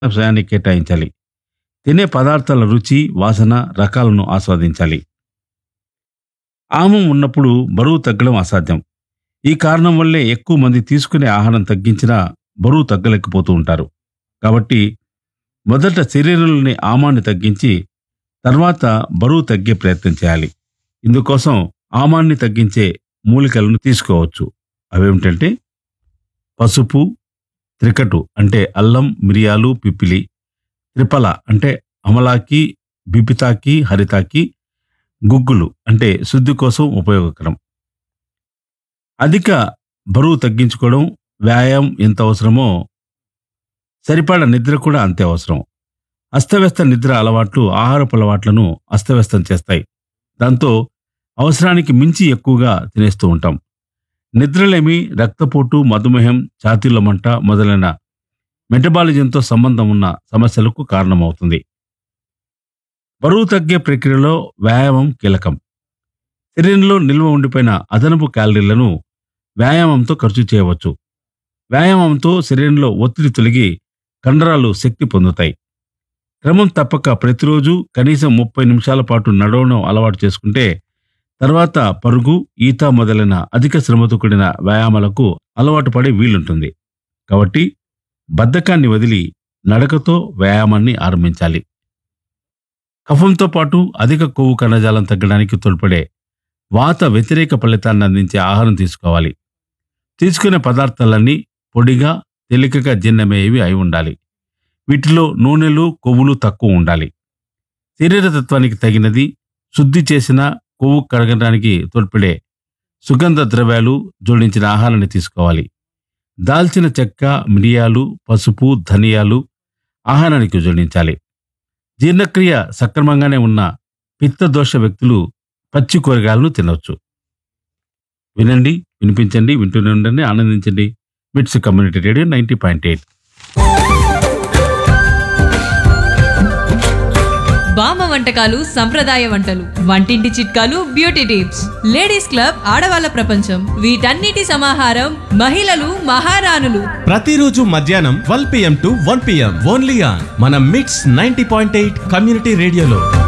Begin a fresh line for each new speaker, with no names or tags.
సమయాన్ని కేటాయించాలి తినే పదార్థాల రుచి వాసన రకాలను ఆస్వాదించాలి ఆమం ఉన్నప్పుడు బరువు తగ్గడం అసాధ్యం ఈ కారణం వల్లే ఎక్కువ మంది తీసుకునే ఆహారం తగ్గించినా బరువు తగ్గలేకపోతూ ఉంటారు కాబట్టి మొదట శరీరంలోని ఆమాన్ని తగ్గించి తర్వాత బరువు తగ్గే ప్రయత్నం చేయాలి ఇందుకోసం ఆమాన్ని తగ్గించే మూలికలను తీసుకోవచ్చు అవేమిటంటే పసుపు త్రికటు అంటే అల్లం మిరియాలు పిప్పిలి త్రిపల అంటే అమలాకి బిపితాకి హరితాకి గుగ్గులు అంటే శుద్ధి కోసం ఉపయోగకరం అధిక బరువు తగ్గించుకోవడం వ్యాయామం ఎంత అవసరమో సరిపడ నిద్ర కూడా అంతే అవసరం అస్తవ్యస్త నిద్ర అలవాట్లు ఆహారపు అలవాట్లను అస్తవ్యస్తం చేస్తాయి దాంతో అవసరానికి మించి ఎక్కువగా తినేస్తూ ఉంటాం నిద్రలేమి రక్తపోటు మధుమేహం ఛాతీల మంట మొదలైన మెటబాలిజంతో సంబంధం ఉన్న సమస్యలకు కారణమవుతుంది బరువు తగ్గే ప్రక్రియలో వ్యాయామం కీలకం శరీరంలో నిల్వ ఉండిపోయిన అదనపు క్యాలరీలను వ్యాయామంతో ఖర్చు చేయవచ్చు వ్యాయామంతో శరీరంలో ఒత్తిడి తొలగి కండరాలు శక్తి పొందుతాయి క్రమం తప్పక ప్రతిరోజు కనీసం ముప్పై నిమిషాల పాటు నడవడం అలవాటు చేసుకుంటే తర్వాత పరుగు ఈత మొదలైన అధిక శ్రమతో కూడిన వ్యాయామాలకు అలవాటు పడే వీలుంటుంది కాబట్టి బద్ధకాన్ని వదిలి నడకతో వ్యాయామాన్ని ఆరంభించాలి కఫంతో పాటు అధిక కొవ్వు కణజాలం తగ్గడానికి తోడ్పడే వాత వ్యతిరేక ఫలితాన్ని అందించే ఆహారం తీసుకోవాలి తీసుకునే పదార్థాలన్నీ పొడిగా తేలికగా జీర్ణమయ్యేవి అయి ఉండాలి వీటిలో నూనెలు కొవ్వులు తక్కువ ఉండాలి శరీరతత్వానికి తగినది శుద్ధి చేసిన కొవ్వు కరగడానికి తోడ్పడే సుగంధ ద్రవ్యాలు జోడించిన ఆహారాన్ని తీసుకోవాలి దాల్చిన చెక్క మిరియాలు పసుపు ధనియాలు ఆహారానికి జోడించాలి జీర్ణక్రియ సక్రమంగానే ఉన్న పిత్తదోష వ్యక్తులు పచ్చి కూరగాయలను తినవచ్చు వినండి వినిపించండి వింటూనే ఉండండి ఆనందించండి MITS community radio ninety point eight
బామ్మ వంటకాలు సంప్రదాయ వంటలు వంటింటి చిట్కాలు బ్యూటీ టిప్స్ లేడీస్ క్లబ్ ఆడవాళ్ళ ప్రపంచం వీటన్నిటి సమాహారం మహిళలు మహారాణులు
ప్రతిరోజు మధ్యాహ్నం twelve PM to one PM only on మన MITS ninety point eight community రేడియోలో